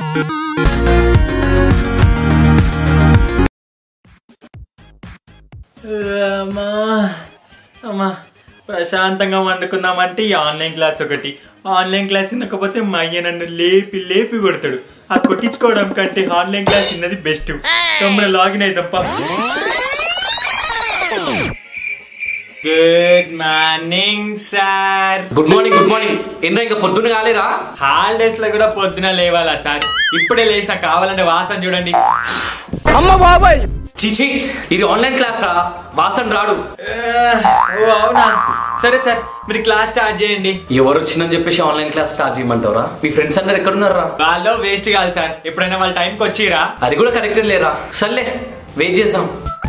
అమ్మా అమ్మా ప్రశాంతంగా వండుకుందామంటే ఈ ఆన్లైన్ క్లాస్ ఒకటి ఆన్లైన్ క్లాస్ వినకపోతే మా అయ్య నన్ను లేపి లేపి కొడతాడు ఆ కొట్టించుకోవడం కంటే ఆన్లైన్ క్లాస్ విన్నది బెస్ట్ తమ్ముడు లాగిన్ అయితప్ప good morning sir good morning good morning ఏంద్రా ఇంకా పొద్దున్న కాలేరా హాలిడేస్ లో కూడా పొద్దున లేవాలా సార్ ఇప్పుడే లేచిన కావాలంటే వాసన చూడండి చీచి ఇది ఆన్లైన్ క్లాస్ రా వాసన్ రాడు ఓ అవునా సరే సార్ మీరు క్లాస్ స్టార్ట్ చేయండి ఎవరు వచ్చిందని చెప్పేసి ఆన్లైన్ క్లాస్ స్టార్ట్ చేయమంటారా మీ ఫ్రెండ్స్ అందరు ఎక్కడున్నారా వాళ్ళు వేస్ట్ కాదు సార్ ఎప్పుడైనా వాళ్ళ టైంకి వచ్చిరా అది కూడా కరెక్టే లేరా సర్లే వెయిట్ చేద్దాం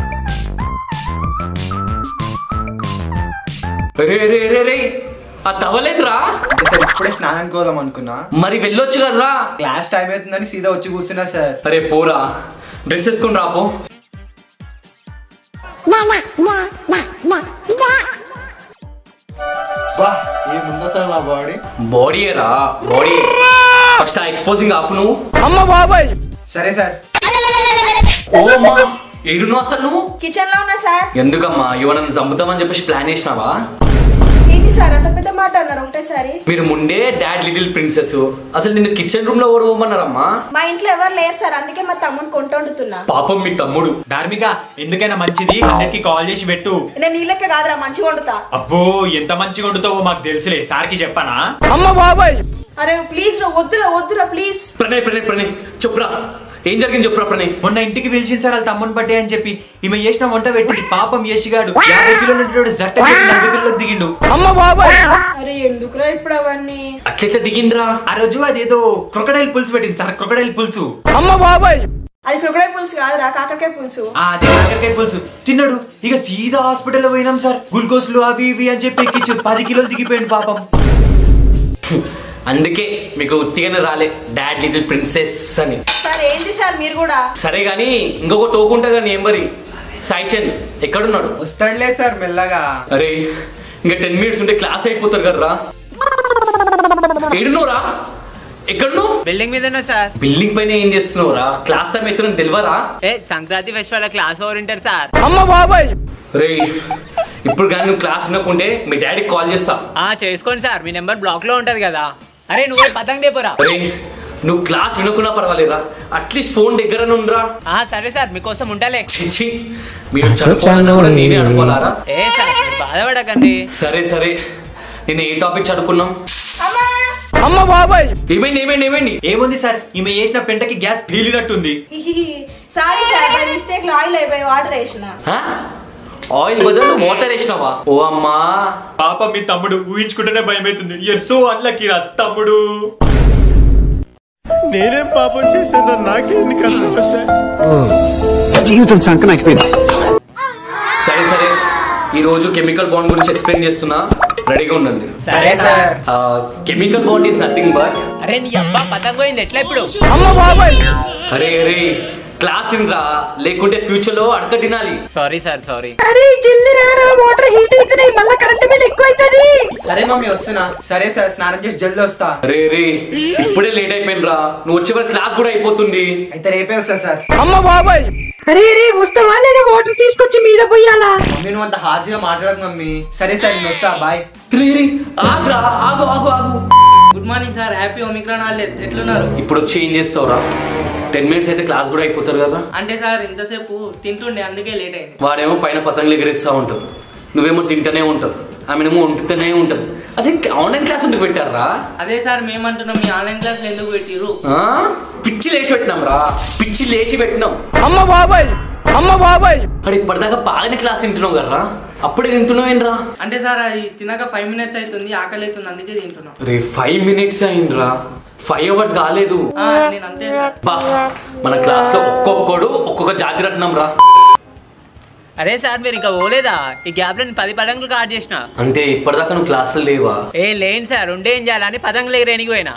రే రే రే రే ఆ తవలేదురా అంటే సార్ ఇప్పుడే స్నానానికి పోదాం అనుకున్నా మరి వెళ్ళొచ్చు కదరా క్లాస్ టైం అవుతుందని సీదా వచ్చి కూర్చున్నా సార్ అరే పోరా డ్రెస్ వేసుకొని రాపో బా ఏముందో సార్ నా బాడీ బాడీ రా బాడీ ఫస్ట్ ఆ ఎక్స్పోజింగ్ ఆపు నువ్వు సరే సార్ ఓ అమ్మా ఏడును అసలు నువ్వు కిచెన్ లో ఉన్నా సార్ ఎందుకమ్మా ఎవరన్నా చంపుతామని చెప్పేసి ప్లాన్ చేసినావా ఏంటి సార్ అంత పెద్ద మాట అన్నారు ఒకటేసారి మీరు ముందే డాడ్ లిటిల్ ప్రిన్సెస్ అసలు నిన్ను కిచెన్ రూమ్ లో ఎవరు పోమన్నారమ్మా మా ఇంట్లో ఎవరు లేరు సార్ అందుకే మా తమ్ముడు కొంట వండుతున్నా పాపం మీ తమ్ముడు ధార్మిక ఎందుకైనా మంచిది హండ్రెడ్ కి కాల్ చేసి పెట్టు నేను నీ లెక్క కాదురా మంచిగా వండుతా అబ్బో ఎంత మంచిగా వండుతావో మాకు తెలుసులే సార్కి చెప్పానా అరే ప్లీజ్ రా వద్దురా వద్దురా ప్లీజ్ ప్రణయ్ ప్రణయ్ ప్రణయ్ చెప్పురా ఏం జరిగింది చెప్పురా ప్రణయ్ మొన్న ఇంటికి పిలిచింది సార్ వాళ్ళ తమ్ముని బట్టే అని చెప్పి ఈమె చేసిన వంట పెట్టింది పాపం చేసిగాడు యాభై కిలోలు ఉంటాడు జట్ట పెట్టి నలభై కిలోలకు దిగిండు అరే ఎందుకురా ఇప్పుడు అవన్నీ అట్లెట్లా దిగిండ్రా ఆ రోజు అదేదో క్రొకడైల్ పులుసు పెట్టింది సార్ క్రొకడైల్ పులుసు అది క్రొకడై పులుసు కాదురా కాకరకాయ పులుసు ఆ అదే కాకరకాయ పులుసు తిన్నాడు ఇక సీదా హాస్పిటల్లో పోయినాం సార్ గ్లూకోజ్లు అవి ఇవి అని చెప్పి ఎక్కించారు పది కిలోలు దిగిపోయింది పాపం అందుకే మీకు ఉట్టిగానే రాలే డాడ్ లిటిల్ ప్రిన్సెస్ అని సార్ ఏంటి సార్ మీరు కూడా సరే గాని ఇంకొక తోకుంటా కానీ ఏం మరి సాయిచంద్ ఎక్కడున్నాడు వస్తాడులే సార్ మెల్లగా అరే ఇంకా టెన్ మినిట్స్ ఉంటే క్లాస్ అయిపోతారు కదరా ఏడున్నోరా ఎక్కడున్నావు బిల్డింగ్ మీద ఉన్నా సార్ బిల్డింగ్ పైన ఏం చేస్తున్నావురా క్లాస్ టైం ఎత్తున తెలియరా ఏ సంక్రాంతి ఫెస్టివల్ క్లాస్ ఓవర్ ఉంటారు సార్ రే ఇప్పుడు కానీ నువ్వు క్లాస్ వినకుంటే మీ డాడీకి కాల్ చేస్తా ఆ చేసుకోండి సార్ మీ నెంబర్ బ్లాక్ లో ఉంటది కదా అరే నువ్వు పోయి పతంగ్ దేపురా అరే నువ్వు క్లాస్ వినకున్నా పర్వాలేరా అట్లీస్ట్ ఫోన్ దగ్గర నుండ్రా ఆ సరే సార్ మీకోసం ఉంటాలే చిచ్చి మీరు చదువుకోవాలన్నా కూడా నేనే అనుకోవాలా ఏ సార్ మీరు బాధపడకండి సరే సరే నేను ఏ టాపిక్ చదువుకున్నాం అమ్మా ఏమైంది ఏమైంది ఏమైంది ఏముంది సార్ ఈమె చేసిన పెంటకి గ్యాస్ పీలినట్టుంది సారీ సార్ బై మిస్టేక్ లో ఆయిల్ అయిపోయి వాటర్ వేసిన హా? ఆయిల్ బదులు వాటర్ వేసినావా ఓ అమ్మా పాపం మీ తమ్ముడు ఊహించుకుంటేనే భయం అవుతుంది ఎర్ సో అన్లకి రా తమ్ముడు నేనేం పాపం చేశాను నాకే ఎన్ని కష్టం వచ్చాయి జీవితం సంకనాకిపోయింది సరే సరే ఈ రోజు కెమికల్ బాండ్ గురించి ఎక్స్ప్లెయిన్ చేస్తున్నా రెడీగా ఉండండి సరే sir chemical bond is nothing but అరే నీ అబ్బా పతంగ్ పోయింది ఎట్లా ఇప్పుడు అరే అరే క్లాస్ ఇన్రా లేకుంటే ఫ్యూచర్ లో అడక తినాలి సారీ సార్ సారీ అరే జల్ది రారా వాటర్ హీట్ అవుతున్నాయి మళ్ళీ కరెంట్ బిల్ ఎక్కువ అవుతుంది సరే మమ్మీ వస్తున్నా సరే సార్ స్నానం చేసి జల్దీ వస్తా రే రే ఇప్పుడే లేట్ అయిపోయిందిరా నువ్వు వచ్చే వరకు క్లాస్ కూడా అయిపోతుంది అయితే రేపే వస్తా సార్ అరే అరే వస్తావా లేదా వాటర్ తీసుకొచ్చి మీద పోయాలా మమ్మీ నువ్వు అంత హార్ష్గా మాట్లాడకు మమ్మీ సరే సార్ నేను వస్తా బాయ్ రే రే ఆగురా ఆగు ఆగు ఆగు good morning sir happy omicron holidays ఎట్లున్నారు ఇప్పుడు వచ్చి ఏం చేస్తావురా టెన్ మినిట్స్ అయితే క్లాస్ కూడా అయిపోతారు కదా అంటే సార్ ఇంతసేపు తింటుండే అందుకే లేట్ అయింది వాడేమో పైన పతంగులు ఎగరేస్తూ ఉంటారు నువ్వేమో తింటూనే ఉంటావు ఆమెనేమో వండుతూనే ఉంటారు అసలు ఆన్లైన్ క్లాస్ ఎందుకు పెట్టారా అదే సార్ మేమంటున్నాం మీ ఆన్లైన్ క్లాస్ ఎందుకు పెట్టిరు ఆ? పిచ్చి లేచి పెట్టినాం రా పిచ్చి లేచి పెట్టినాం అక్కడ ఇప్పటిదాకా బాగానే క్లాస్ తింటున్నావు కదరా అప్పుడే తింటున్నావు ఏంట్రా అంటే సార్ అది తినక ఫైవ్ మినిట్స్ అవుతుంది ఆకలి అవుతుంది అందుకే తింటున్నాం రే ఫైవ్ మినిట్స్ అయిందిరా ఫైవ్ అవర్స్ కాలేదు ఆ, నేను అంతే సార్ బా మన క్లాస్ లో ఒక్కొక్కడు ఒక్కొక్క జాతి రత్నం రా అరే సార్ మీరు ఇంకా పోలేదా ఈ గ్యాప్ లో నేను పది పతంగులు కాట్ చేసిన అంటే ఇప్పటిదాకా నువ్వు క్లాస్ లో లేవా ఏ లేని సార్ ఉండే ఏం చేయాలని పతంగులు ఎగిరేనికి పోయినా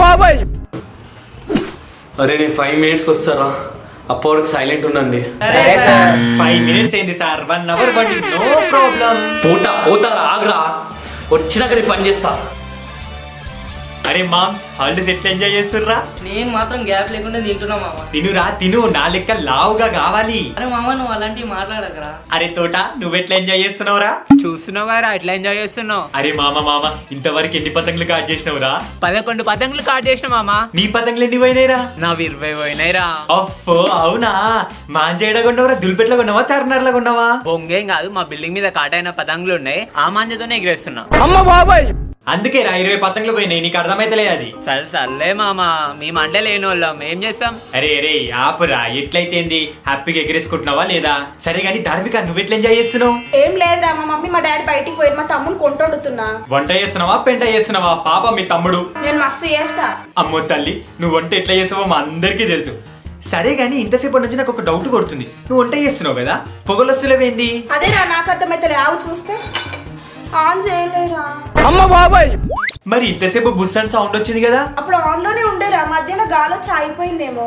అరే నేను ఫైవ్ మినిట్స్కి వస్తారా అప్పటి వరకు సైలెంట్ ఉండండి సరే సార్ ఫైవ్ మినిట్స్ అయింది సార్ వన్ అవర్ బట్టి నో ప్రాబ్లం పోతా పోతారా ఆగ్రా వచ్చినాక నేను పని చేస్తా అరే మామ్స్ హాలిడేస్ ఎట్లా ఎంజాయ్ చేస్తుర్రా నేను మాత్రం గ్యాప్ లేకుండా తింటున్నా మామ తినురా తిను నా లెక్క లావుగా కావాలి అరే మామ నువ్వు అలాంటివి మాట్లాడకరా అరే తోట నువ్వెట్లా ఎంజాయ్ చేస్తున్నావురా చూస్తున్నావు కదా ఎట్లా ఎంజాయ్ చేస్తున్నావు అరే మామ మామ ఇంతవరకు ఎన్ని పతంగులు కాట్ చేసినావురా పదకొండు పతంగులు కాట్ చేసిన మామ నీ పతంగులు ఎన్ని పోయినాయిరా నా ఇరవై పోయినాయిరా అఫ్ఫో అవునా మాంజేయడా కొన్నావురా దుల్పెట్లో కొన్నావా చార్మినార్లో కొన్నావా పొంగేం కాదు మా బిల్డింగ్ మీద కాటైన పతంగులు ఉన్నాయి ఆ మాంజతోనే ఎగిరేస్తున్నా అందుకే రా ఇరవై పతంగులు పోయినాయి నీకు అర్థమైతలే అది సరే సర్లే మామ మేము అంటే లేని వాళ్ళం ఏం చేస్తాం అరే అరే ఆపురా ఎట్లయితేంది హ్యాపీగా ఎగరేసుకుంటున్నావా లేదా సరే గానీ ధార్మిక నువ్వెట్లా ఎంజాయ్ చేస్తున్నావు ఏం లేదురా మా మమ్మీ మా డాడీ బయటికి పోయి మా తమ్ముని కొంటొడుతున్నా వంట చేస్తున్నావా పెంట చేస్తున్నావా పాప మీ తమ్ముడు నేను మస్తు చేస్తా అమ్మో తల్లి నువ్వు వంట ఎట్లా చేసావో మా అందరికీ తెలుసు సరే గానీ ఇంతసేపు నుంచి నాకు ఒక డౌట్ కొడుతుంది నువ్వు వంట చేస్తున్నావు కదా పొగలు వస్తులేవేంది అదేరా నాకు అర్థమైతే ఆవు చూస్తే ఆన్ చేయలేరా మరి ఇంతసేపు బుస్ అని సౌండ్ వచ్చింది కదా అప్పుడు ఆన్ లోనే ఉండేరా మధ్యలో గాలి వచ్చి ఆగిపోయిందేమో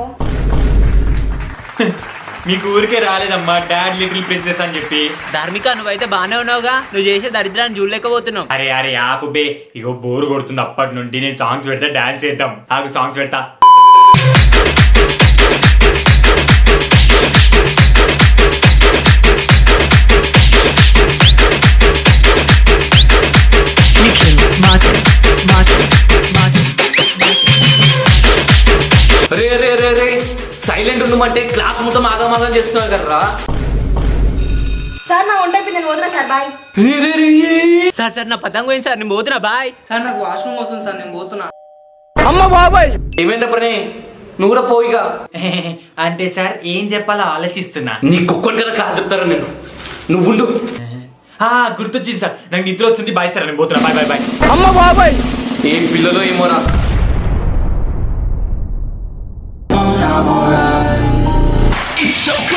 మీకు ఊరికే రాలేదమ్మా డాడ్ లిటిల్ ప్రిన్సెస్ అని చెప్పి ధార్మిక నువ్వైతే బానే ఉన్నావుగా నువ్వు చేసే దరిద్రాన్ని చూడలేకపోతున్నావు అరే అరే ఆపు బే ఇగో బోర్ కొడుతుంది అప్పటి నుండి నేను సాంగ్స్ పెడతా డాన్స్ చేద్దాం ఆగు సాంగ్స్ పెడతా రే రే రే రే సైలెంట్ ఉండమంటే క్లాస్ మొత్తం ఆగమాగం చేస్తున్నారు కదరా సార్ నా వంట అయిపోయింది నేను వదిలే సార్ బాయ్ రే రే రే సార్ సార్ నా పతంగు పోయింది సార్ నేను పోతున్నా బాయ్ సార్ నాకు వాష్రూమ్ వస్తుంది సార్ నేను పోతున్నా ఏమైంది పని నువ్వు కూడా పోయిగా అంటే సార్ ఏం చెప్పాలో ఆలోచిస్తున్నా నీ కుక్కని కదా క్లాస్ చెప్తారా నేను నువ్వు ఉండు ఆ గుర్తొచ్చింది సార్ నాకు నిద్ర వస్తుంది బాయ్ సార్ నేను పోతున్నా బాయ్ బాయ్ బాయ్ ఏం పిల్లలో ఏమోరా It's so